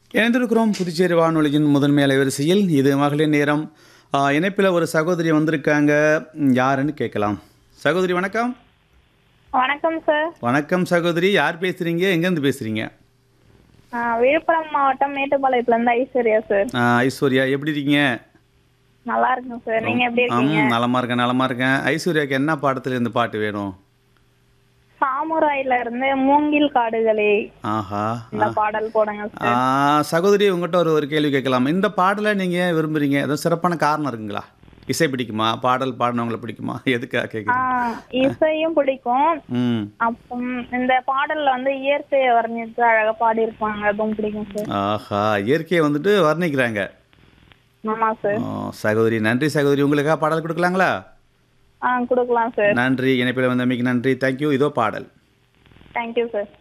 இணைந்திருக்கிறோம் புதுச்சேரி வானொலியின் முதன்மை அலைவரிசையில் இது மகளிர் நேரம் இணைப்பில் ஒரு சகோதரி வந்திருக்காங்க ம், யாருன்னு கேட்கலாம் சகோதரி வணக்கம் வணக்கம் சார் வணக்கம் சகோதரி யார் பேசுகிறீங்க எங்கேருந்து பேசுகிறீங்க ஆ, விழுப்புரம் மாவட்டம் மேட்டுப்பாளையத்துல இருந்து ஐஸ்வர்யா சார் ஐஸ்வர்யா எப்படி இருக்கீங்க நல்லா இருக்கேன் சார் நீங்க எப்படி ஆம் இருக்கீங்க நலமா இருக்கேன் நலமா இருக்கேன் ஐஸ்வர்யாக்கு என்ன பாடத்துல இருந்து பாட்டு வேணும் சாமுராயில இருந்து மூங்கில் காடுகளே ஆஹா இந்த பாடல் போடுங்க சார் ஆ, சகோதரி உங்கள்கிட்ட ஒரு ஒரு கேள்வி கேட்கலாம் இந்த பாடலை நீங்கள் ஏன் விரும்புறீங்க ஏதோ சிறப்பான காரணம் இருக்குங்களா இசை பிடிக்குமா பாடல் பாடினவங்களை பிடிக்குமா எதுக்காக ஆ, கேட்குறீங்க இசையும் பிடிக்கும் ம் அப்புறம் இந்த பாடல்ல வந்து இயற்கையை வர்ணித்து அழகா பாடி இருப்பாங்க அதுவும் பிடிக்கும் சார் ஆஹா இயற்கையை வந்துட்டு வர்ணிக்கிறாங்க ஆமா சார் ஆ, சகோதரி நன்றி சகோதரி உங்களுக்காக பாடல் கொடுக்கலாங்களா ஆ கொடுக்கலாம் சார் நன்றி இணைப்பில் வந்தமைக்கு நன்றி தேங்க்யூ இதோ பாடல் தேங்க்யூ சார்